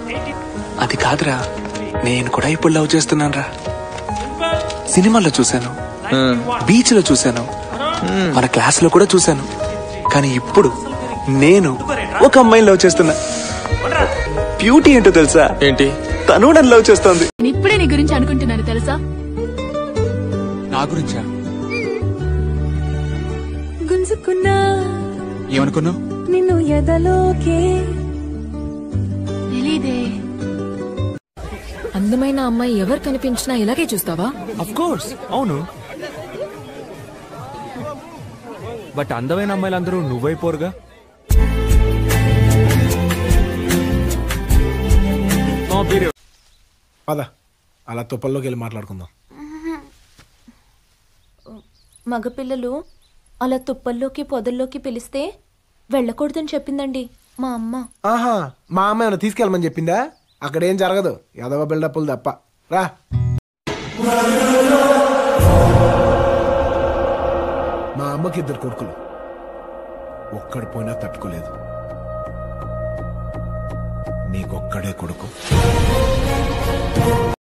అది కాదురా నేను కూడా ఇప్పుడు లవ్ చేస్తున్నాను రా సినిమాల్లో చూశాను బీచ్ లో చూశాను మన క్లాస్ లో కూడా చూశాను కానీ ఇప్పుడు నేను ఒక అమ్మాయిని లవ్ చేస్తున్నా బ్యూటీ ఏంటో తెలుసా ఏంటి తను నన్ను లవ్ చేస్తోంది నేను ఇప్పుడే నీ గురించి అనుకుంటున్నాను తెలుసా నా గురించా గుంజుకున్నా ఏమనుకున్నావు నిన్ను ఎదలోకే తెలీదే అందమైన అమ్మాయి ఎవరు కనిపించినా ఇలాగే చూస్తావా అఫ్ కోర్స్ అవును బట్ అందమైన అమ్మాయిలందరూ నువ్వైపోరుగా మా పేరు పద అలా తుప్పల్లోకి వెళ్ళి మాట్లాడుకుందాం మగపిల్లలు అలా తుప్పల్లోకి పొదల్లోకి పిలిస్తే వెళ్ళకూడదని చెప్పిందండి మా అమ్మ ఆహా మా అమ్మ ఏమైనా తీసుకెళ్ళమని చెప్పిందా అక్కడేం జరగదు ఎదవ బిల్డప్లు తప్ప రా మా అమ్మకి ఇద్దరు కొడుకులు ఒక్కడు పోయినా తట్టుకోలేదు నీకొక్కడే కొడుకు